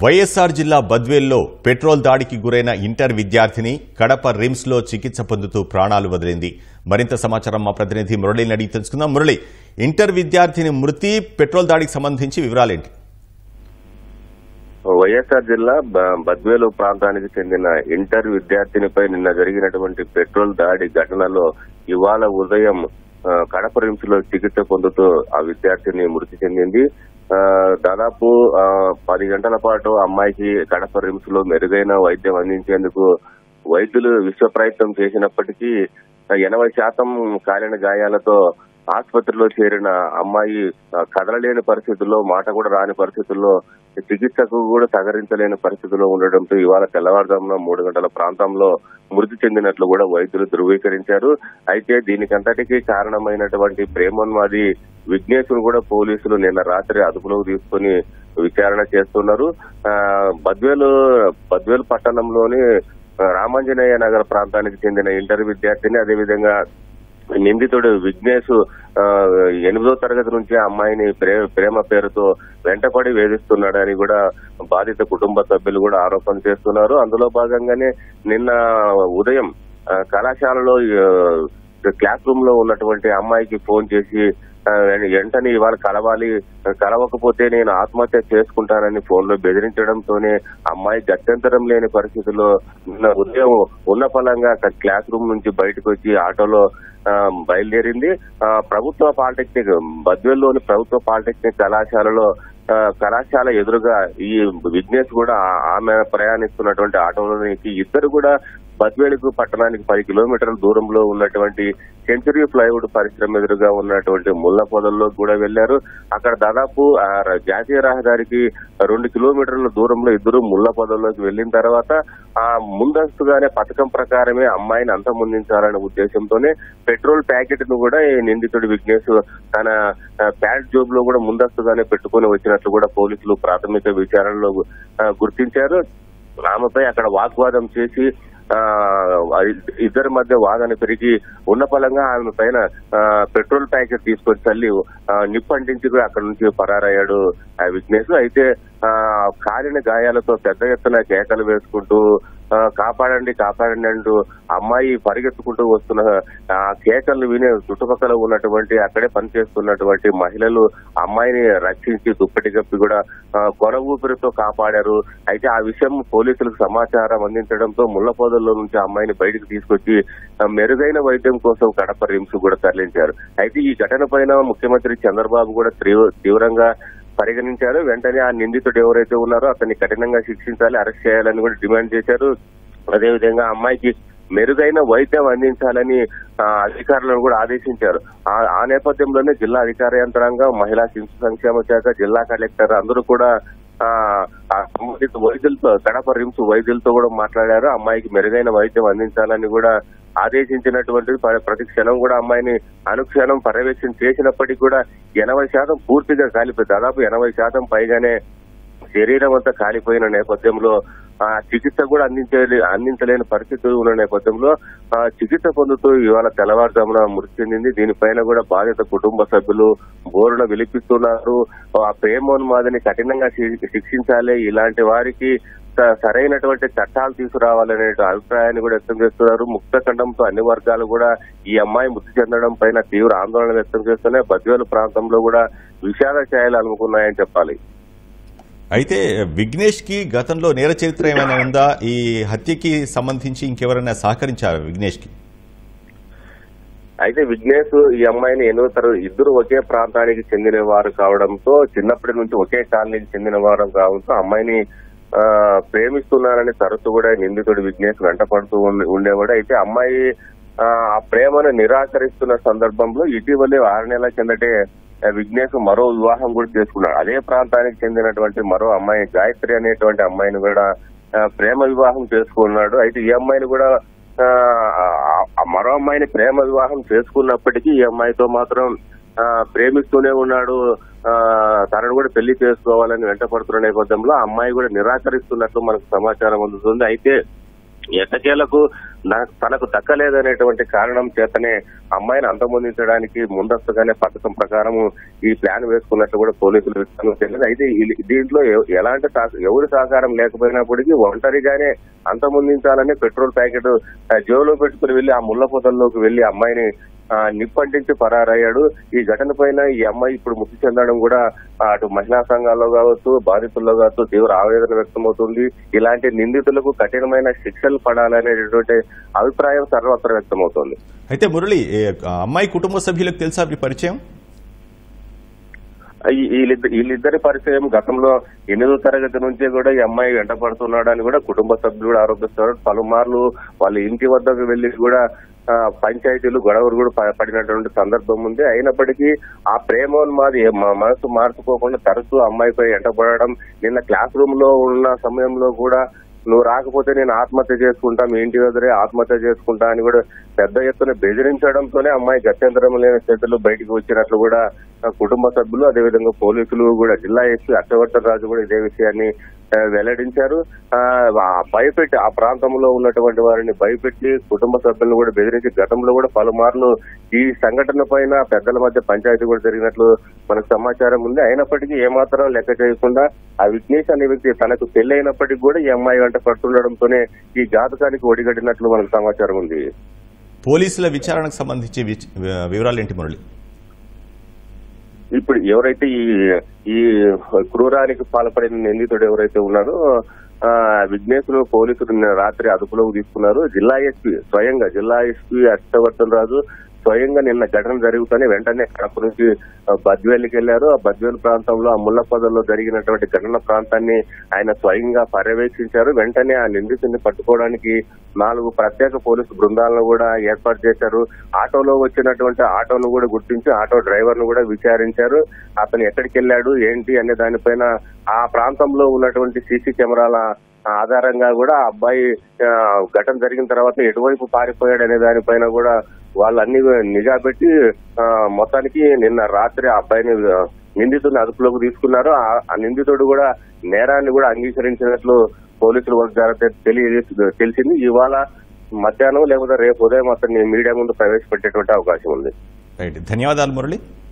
వైఎస్ఆర్ జిల్లా బద్వేల్లో పెట్రోల్ దాడికి గురైన ఇంటర్ విద్యార్థిని కడప రిమ్స్లో చికిత్స పొందుతూ ప్రాణాలు వదిలింది మరింత సమాచారం మా ప్రతినిధి మురళిని అడిగి తెలుసుకుందాం మురళి ఇంటర్ విద్యార్థిని మృతి పెట్రోల్ దాడికి సంబంధించి వివరాలేంటి వైఎస్ఆర్ జిల్లా బ- బద్వేలు ప్రాంతానికి చెందిన ఇంటర్ విద్యార్థినిపై నిన్న జరిగినటువంటి పెట్రోల్ దాడి ఘటనలో ఇవాళ ఉదయం ఆ, కడప రిమ్స్ లో చికిత్స పొందుతూ ఆ విద్యార్థిని మృతి చెందింది ఆ, దాదాపు ఆ, పది గంటల పాటు అమ్మాయికి కడప రిమ్స్ లో మెరుగైన వైద్యం అందించేందుకు వైద్యులు విశ్వ ప్రయత్నం చేసినప్పటికీ ఎనభై శాతం కాలిన గాయాలతో ఆసుపత్రిలో చేరిన అమ్మాయి ఆ, కదలలేని పరిస్థితుల్లో మాట కూడా రాని పరిస్థితుల్లో చికిత్సకు కూడా సహకరించలేని పరిస్థితిలో ఉండడంతో ఇవాళ తెల్లవారుజామున మూడు గంటల ప్రాంతంలో మృతి చెందినట్లు కూడా వైద్యులు ధృవీకరించారు అయితే దీనికంతటికీ కారణమైనటువంటి ప్రేమోన్మాది విఘ్నేశ్వరు కూడా పోలీసులు నిన్న రాత్రి అదుపులోకి తీసుకుని విచారణ చేస్తున్నారు ఆ, బద్వేలు బద్వేలు పట్టణంలోని ఆ, రామాంజనేయ నగర ప్రాంతానికి చెందిన ఇంటర్ విద్యార్థిని అదేవిధంగా నిందితుడు విఘ్నేష్ ఆ, ఎనిమిదో తరగతి నుంచి ఆ అమ్మాయిని ప్రే- ప్రేమ పేరుతో వెంటపడి వేధిస్తున్నాడని కూడా బాధిత కుటుంబ సభ్యులు కూడా ఆరోపణ చేస్తున్నారు అందులో భాగంగానే నిన్న ఉదయం ఆ, కళాశాలలో ఆ, క్లాస్ రూమ్ లో ఉన్నటువంటి అమ్మాయికి ఫోన్ చేసి ఆ, వెంటనే ఇవాళ కలవాలి కలవకపోతే నేను ఆత్మహత్య చేసుకుంటానని ఫోన్ లో బెదిరించడంతోనే అమ్మాయి గత్యంతరం లేని పరిస్థితిలో నిన్న ఉదయం ఉన్న ఫలంగా క్లాస్ రూమ్ నుంచి బయటకు వచ్చి ఆటోలో ఆ, బయలుదేరింది ఆ, ప్రభుత్వ పాలిటెక్నిక్ బద్వేల్లోని ప్రభుత్వ పాలిటెక్నిక్ కళాశాలలో ఆ, కళాశాల ఎదురుగా ఈ విఘ్నేష్ కూడా ఆ- ఆమె ప్రయాణిస్తున్నటువంటి ఆటోలోనికి ఇద్దరు కూడా బద్వేలుకు పట్టణానికి పది కిలోమీటర్ల దూరంలో ఉన్నటువంటి సెంచురీ ప్లైవుడ్ పరిశ్రమ ఎదురుగా ఉన్నటువంటి ముళ్ల పొదల్లో కూడా వెళ్లారు అక్కడ దాదాపు ఆ ర- జాతీయ రహదారికి రెండు కిలోమీటర్ల దూరంలో ఇద్దరు ముళ్ల పొదల్లోకి వెళ్లిన తర్వాత ఆ ముందస్తుగానే పథకం ప్రకారమే అమ్మాయిని అంతమొందించాలనే ఉద్దేశంతోనే పెట్రోల్ ప్యాకెట్ ను కూడా ఈ నిందితుడు విఘ్నేష్ తన ఆ, ప్యాంట్ జోబ్ లో కూడా ముందస్తుగానే పెట్టుకుని వచ్చినట్లు కూడా పోలీసులు ప్రాథమిక విచారణలో ఆ, గుర్తించారు ఆమెపై అక్కడ వాగ్వాదం చేసి ఆ ఇద్దరి మధ్య వాదన పెరిగి ఉన్న ఫలంగా ఆమె పైన ఆ, పెట్రోల్ ప్యాకెట్ తీసుకొని చల్లి ఆ, నిప్పు అంటించి కూడా అక్కడ నుంచి పరారయ్యాడు ఆ విఘ్నేష్ అయితే ఆ కాలిన గాయాలతో పెద్ద ఎత్తున కేకలు వేసుకుంటూ ఆ, కాపాడండి కాపాడండి అంటూ అమ్మాయి పరిగెత్తుకుంటూ వస్తున్న ఆ కేకలు వినే చుట్టుపక్కల ఉన్నటువంటి అక్కడే పనిచేస్తున్నటువంటి మహిళలు అమ్మాయిని రక్షించి దుప్పటి కప్పి కూడా ఆ, కొన ఊపిరితో కాపాడారు అయితే ఆ విషయం పోలీసులకు సమాచారం అందించడంతో ముళ్లపోదల్లో నుంచి ఆ అమ్మాయిని బయటకు తీసుకొచ్చి ఆ, మెరుగైన వైద్యం కోసం కడప రిమ్స్ కూడా తరలించారు అయితే ఈ ఘటన పైన ముఖ్యమంత్రి చంద్రబాబు కూడా తీవ్ర- తీవ్రంగా పరిగణించారు వెంటనే ఆ నిందితుడు ఎవరైతే ఉన్నారో అతన్ని కఠినంగా శిక్షించాలి అరెస్ట్ చేయాలని కూడా డిమాండ్ చేశారు అదేవిధంగా అమ్మాయికి మెరుగైన వైద్యం అందించాలని ఆ, అధికారులను కూడా ఆదేశించారు ఆ- ఆ నేపథ్యంలోనే జిల్లా అధికార యంత్రాంగం మహిళా శిశు సంక్షేమ శాఖ జిల్లా కలెక్టర్ అందరూ కూడా ఆ ఆ సంబంధిత వైద్యులతో కడప రిమ్స్ వైద్యులతో కూడా మాట్లాడారు అమ్మాయికి మెరుగైన వైద్యం అందించాలని కూడా ఆదేశించినటువంటి ప- ప్రతి క్షణం కూడా అమ్మాయిని అనుక్షణం పర్యవేక్షణ చేసినప్పటికీ కూడా ఎనభై శాతం పూర్తిగా కాలిపోయి దాదాపు ఎనభై శాతం పైగానే శరీరం అంతా కాలిపోయిన నేపథ్యంలో ఆ చికిత్స కూడా అందించే అందించలేని పరిస్థితి ఉన్న నేపథ్యంలో ఆ చికిత్స పొందుతూ ఇవాళ తెల్లవారుజామున మృతి చెందింది దీనిపైన కూడా బాధిత కుటుంబ సభ్యులు బోరున విలిపిస్తున్నారు ఆ ప్రేమోన్మాదిని కఠినంగా శి- శిక్షించాలి ఇలాంటి వారికి స- సరైనటువంటి చట్టాలు తీసుకురావాలనే అభిప్రాయాన్ని కూడా వ్యక్తం చేస్తున్నారు ముక్త ఖండంతో అన్ని వర్గాలు కూడా ఈ అమ్మాయి మృతి చెందడం పైన తీవ్ర ఆందోళన వ్యక్తం చేస్తున్నాయి బద్వేలు ప్రాంతంలో కూడా విషాద ఛాయలు అనుకున్నాయని చెప్పాలి అయితే విఘ్నేష్ కి గతంలో నేర చరిత్ర ఏమైనా ఉందా ఈ హత్యకి సంబంధించి ఇంకెవరైనా సహకరించారా విఘ్నేష్ కి అయితే విఘ్నేష్ ఈ అమ్మాయిని ఎన్నో తరగతి ఇద్దరు ఒకే ప్రాంతానికి చెందిన వారు కావడంతో చిన్నప్పటి నుంచి ఒకే కాలనీకి చెందిన వారు కావడంతో అమ్మాయిని ఆ, ప్రేమిస్తున్నారని తరచు కూడా నిందితుడు విఘ్నేష్ వెంట పడుతూ ఉండే- ఉండేవాడు అయితే అమ్మాయి ఆ ఆ ప్రేమను నిరాకరిస్తున్న సందర్భంలో ఇటీవలే ఆరు నెలల కిందటే ఆ, విఘ్నేష్ మరో వివాహం కూడా చేసుకున్నాడు అదే ప్రాంతానికి చెందినటువంటి మరో అమ్మాయి గాయత్రి అనేటువంటి అమ్మాయిని కూడా ఆ, ప్రేమ వివాహం చేసుకున్నాడు అయితే ఈ అమ్మాయిని కూడా ఆ, ఆ మరో అమ్మాయిని ప్రేమ వివాహం చేసుకున్నప్పటికీ ఈ అమ్మాయితో మాత్రం ఆ, ప్రేమిస్తూనే ఉన్నాడు ఆ, తనను కూడా పెళ్లి చేసుకోవాలని వెంట పడుతున్న నేపథ్యంలో ఆ అమ్మాయి కూడా నిరాకరిస్తున్నట్లు మనకు సమాచారం అందుతుంది అయితే ఎట్టకేలకు నా- తనకు దక్కలేదనేటువంటి కారణం చేతనే అమ్మాయిని అంతమొందించడానికి ముందస్తుగానే పథకం ప్రకారం ఈ ప్లాన్ వేసుకున్నట్లు కూడా పోలీసులు విషయంలో తెలియదు అయితే ఈ- దీంట్లో ఎ- ఎలాంటి సహ- ఎవరి సహకారం లేకపోయినప్పటికీ ఒంటరిగానే అంతమొందించాలని పెట్రోల్ ప్యాకెట్ ఆ, జేబులో పెట్టుకుని వెళ్లి ఆ ముళ్ళ పొదల్లోకి వెళ్లి అమ్మాయిని ఆ, నిప్పంటించి పరారయ్యాడు ఈ ఘటన పైన ఈ అమ్మాయి ఇప్పుడు మృతి చెందడం కూడా ఆ, అటు మహిళా సంఘాల్లో కావచ్చు బాధితుల్లో కావచ్చు తీవ్ర ఆవేదన వ్యక్తమవుతుంది ఇలాంటి నిందితులకు కఠినమైన శిక్షలు పడాలనేటటువంటి అభిప్రాయం సర్వత్రా వ్యక్తమవుతోంది అయితే మురళి ఏ, ఆ అమ్మాయి కుటుంబ సభ్యులకు తెలుసా మీ పరిచయం ఈ- వీళ్ళిద్ద- వీళ్ళిద్దరి పరిచయం గతంలో ఎనిమిదో తరగతి నుంచే కూడా ఈ అమ్మాయి వెంట పడుతున్నాడని కూడా కుటుంబ సభ్యులు కూడా ఆరోపిస్తున్నారు పలుమార్లు వాళ్ళ ఇంటి వద్దకు వెళ్లి కూడా ఆ, పంచాయతీలు గొడవలు కూడా ప- పడినటువంటి సందర్భం ఉంది అయినప్పటికీ ఆ ప్రేమోన్మాది మ- మనసు మార్చుకోకుండా తరచూ అమ్మాయిపై వెంటపడడం నిన్న క్లాస్ రూమ్ లో ఉన్న సమయంలో కూడా నువ్వు రాకపోతే నేను ఆత్మహత్య చేసుకుంటా మీ ఇంటి దగ్గరే ఆత్మహత్య చేసుకుంటా అని కూడా పెద్ద ఎత్తున బెదిరించడంతోనే అమ్మాయి గత్యంతరం లేని స్థితిలో బయటికి వచ్చినట్లు కూడా ఆ, కుటుంబ సభ్యులు అదేవిధంగా పోలీసులు కూడా జిల్లా ఎస్పీ హర్షవర్ధన్ రాజు కూడా ఇదే విషయాన్ని ఆ, వెల్లడించారు ఆ, ఆ భయపెట్టి ఆ ప్రాంతంలో ఉన్నటువంటి వారిని భయపెట్టి కుటుంబ సభ్యులను కూడా బెదిరించి గతంలో కూడా పలుమార్లు ఈ సంఘటన పైన పెద్దల మధ్య పంచాయతీ కూడా జరిగినట్లు మనకు సమాచారం ఉంది అయినప్పటికీ ఏమాత్రం లెక్క చేయకుండా ఆ విఘ్నేష్ అనే వ్యక్తి తనకు పెళ్లి అయినప్పటికీ కూడా ఈ అమ్మాయి వెంట పడుతుండడంతోనే ఈ ఘాతకానికి ఒడిగట్టినట్లు మనకు సమాచారం ఉంది పోలీసుల విచారణకు సంబంధించి విచ- వివరాలు ఏంటి మురళి ఇప్పుడు ఎవరైతే ఈ ఈ క్రూరానికి పాల్పడిన నిందితుడు ఎవరైతే ఉన్నాడో ఆ విఘ్నేశ్వరు పోలీసులు నిన్న రాత్రి అదుపులోకి తీసుకున్నారు జిల్లా ఎస్పీ స్వయంగా జిల్లా ఎస్పీ హర్షవర్ధన్ రాజు స్వయంగా నిన్న ఘటన జరుగుతూనే వెంటనే కడప నుంచి ఆ, బద్వేలుకి వెళ్లారు ఆ బద్వేలు ప్రాంతంలో ఆ ముళ్లపదల్లో జరిగినటువంటి ఘటన ప్రాంతాన్ని ఆయన స్వయంగా పర్యవేక్షించారు వెంటనే ఆ నిందితుడిని పట్టుకోవడానికి నాలుగు ప్రత్యేక పోలీసు బృందాలను కూడా ఏర్పాటు చేశారు ఆటోలో వచ్చినటువంటి ఆటోను కూడా గుర్తించి ఆటో డ్రైవర్ ను కూడా విచారించారు అతను ఎక్కడికి వెళ్ళాడు ఏంటి అనే దానిపైన ఆ ప్రాంతంలో ఉన్నటువంటి సీసీ కెమెరాల ఆధారంగా కూడా ఆ అబ్బాయి ఆ, ఘటన జరిగిన తర్వాత ఎటువైపు పారిపోయాడు అనే దానిపైన కూడా వాళ్ళన్ని నిఘా పెట్టి ఆ, మొత్తానికి నిన్న రాత్రి ఆ అబ్బాయిని ఆ, నిందితుడిని అదుపులోకి తీసుకున్నారు ఆ- ఆ నిందితుడు కూడా నేరాన్ని కూడా అంగీకరించినట్లు పోలీసుల వర్గ ద్వారా తె- తెలియ తెలిసింది ఇవాళ మధ్యాహ్నం లేకపోతే రేపు ఉదయం అతన్ని మీడియా ముందు ప్రవేశపెట్టేటువంటి అవకాశం ఉంది రైట్ ధన్యవాదాలు మురళి